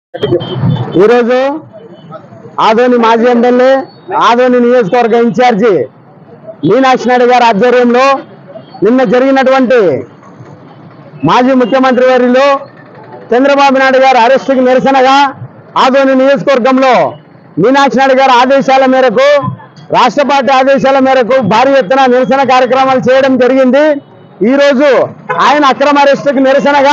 ఈరోజు ఆదోని మాజీ ఎమ్మెల్యే ఆదోని నియోజకవర్గ ఇన్ఛార్జి మీనాక్షి నాయుడు గారి ఆధ్వర్యంలో నిన్న జరిగినటువంటి మాజీ ముఖ్యమంత్రి వర్యులు చంద్రబాబు నాయుడు గారి అరెస్టుకి నిరసనగా ఆదోని నియోజకవర్గంలో మీనాక్షి నాయుడు గారి ఆదేశాల మేరకు రాష్ట్ర పార్టీ ఆదేశాల మేరకు భారీ ఎత్తున నిరసన కార్యక్రమాలు చేయడం జరిగింది ఈ రోజు ఆయన అక్రమ అరెస్టుకి నిరసనగా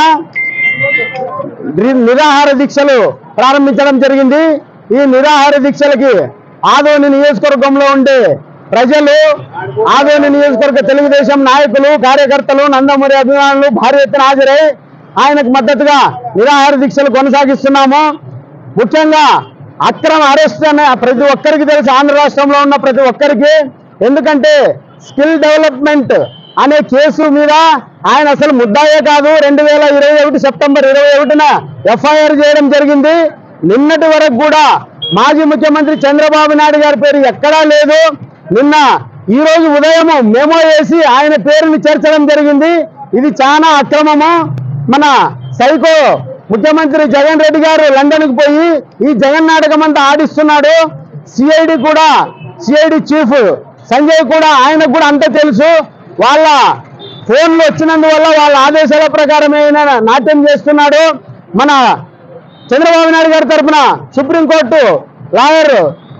ని- నిరాహార దీక్షలు ప్రారంభించడం జరిగింది ఈ నిరాహార దీక్షలకి ఆదోని నియోజకవర్గంలో ఉండే ప్రజలు ఆదోని నియోజకవర్గ తెలుగుదేశం నాయకులు కార్యకర్తలు నందమూరి అభిమానులు భారీ ఎత్తున హాజరై ఆయనకు మద్దతుగా నిరాహార దీక్షలు కొనసాగిస్తున్నాము ముఖ్యంగా అక్రమ అరెస్ట్ అనే ప్రతి ఒక్కరికి తెలుసు ఆంధ్ర రాష్ట్రంలో ఉన్న ప్రతి ఒక్కరికి ఎందుకంటే స్కిల్ డెవలప్మెంట్ అనే కేసు మీద ఆయన అసలు ముద్దాయే కాదు రెండు వేల ఇరవై ఒకటి సెప్టెంబర్ ఇరవై ఒకటిన ఎఫ్ఐఆర్ చేయడం జరిగింది నిన్నటి వరకు కూడా మాజీ ముఖ్యమంత్రి చంద్రబాబు నాయుడు గారి పేరు ఎక్కడా లేదు నిన్న ఈ రోజు ఉదయం మెమో వేసి ఆయన పేరుని చేర్చడం జరిగింది ఇది చాలా అక్రమము మన సైకో ముఖ్యమంత్రి జగన్ రెడ్డి గారు లండన్కి పోయి ఈ జగన్ నాటకం అంతా ఆడిస్తున్నాడు సిఐడి కూడా సిఐడి చీఫ్ సంజయ్ కూడా ఆయనకు కూడా అంతా తెలుసు వాళ్ళ ఫోన్లు వచ్చినందువల్ల వాళ్ళ ఆదేశాల ప్రకారం ఆయన నాట్యం చేస్తున్నాడు మన చంద్రబాబు నాయుడు గారి తరఫున సుప్రీంకోర్టు లాయర్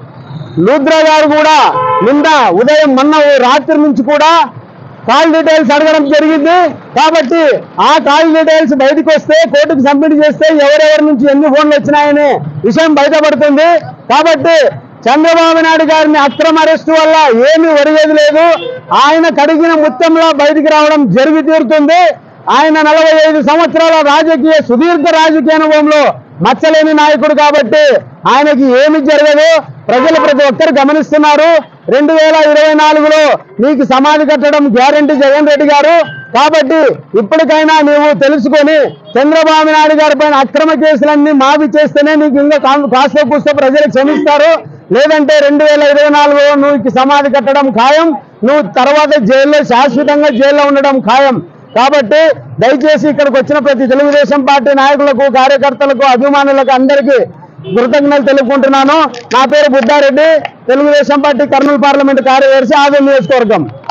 లూద్రా గారు కూడా నిన్న ఉదయం మొన్న రాత్రి నుంచి కూడా కాల్ డీటెయిల్స్ అడగడం జరిగింది కాబట్టి ఆ కాల్ డీటెయిల్స్ బయటకు వస్తే కోర్టుకు సబ్మిట్ చేస్తే ఎవరెవరి నుంచి ఎన్ని ఫోన్లు వచ్చినాయనే విషయం బయటపడుతుంది కాబట్టి చంద్రబాబు నాయుడు గారిని అక్రమ అరెస్టు వల్ల ఏమీ ఒరిగేది లేదు ఆయన కడిగిన ముత్యంలో బయటికి రావడం జరిగి తీరుతుంది ఆయన నలభై ఐదు సంవత్సరాల రాజకీయ సుదీర్ఘ రాజకీయ అనుభవంలో మచ్చలేని నాయకుడు కాబట్టి ఆయనకి ఏమి జరగదు ప్రజలు ప్రతి ఒక్కరు గమనిస్తున్నారు రెండు వేల ఇరవై నాలుగులో నీకు సమాధి కట్టడం గ్యారంటీ జగన్ రెడ్డి గారు కాబట్టి ఇప్పటికైనా నీవు తెలుసుకొని చంద్రబాబు నాయుడు గారి పైన అక్రమ కేసులన్నీ మాఫీ చేస్తేనే నీకు ఇంకా కా- కాస్త కూస్తో ప్రజలు క్షమిస్తారు లేదంటే రెండు వేల ఇరవై నాలుగులో నువ్వు సమాధి కట్టడం ఖాయం నువ్వు తర్వాత జైల్లో శాశ్వతంగా జైల్లో ఉండడం ఖాయం కాబట్టి దయచేసి ఇక్కడికి వచ్చిన ప్రతి తెలుగుదేశం పార్టీ నాయకులకు కార్యకర్తలకు అభిమానులకు అందరికీ కృతజ్ఞతలు తెలుపుకుంటున్నాను నా పేరు బుద్ధారెడ్డి తెలుగుదేశం పార్టీ కర్నూలు పార్లమెంట్ కార్యదర్శి ఆదం నియోజకవర్గం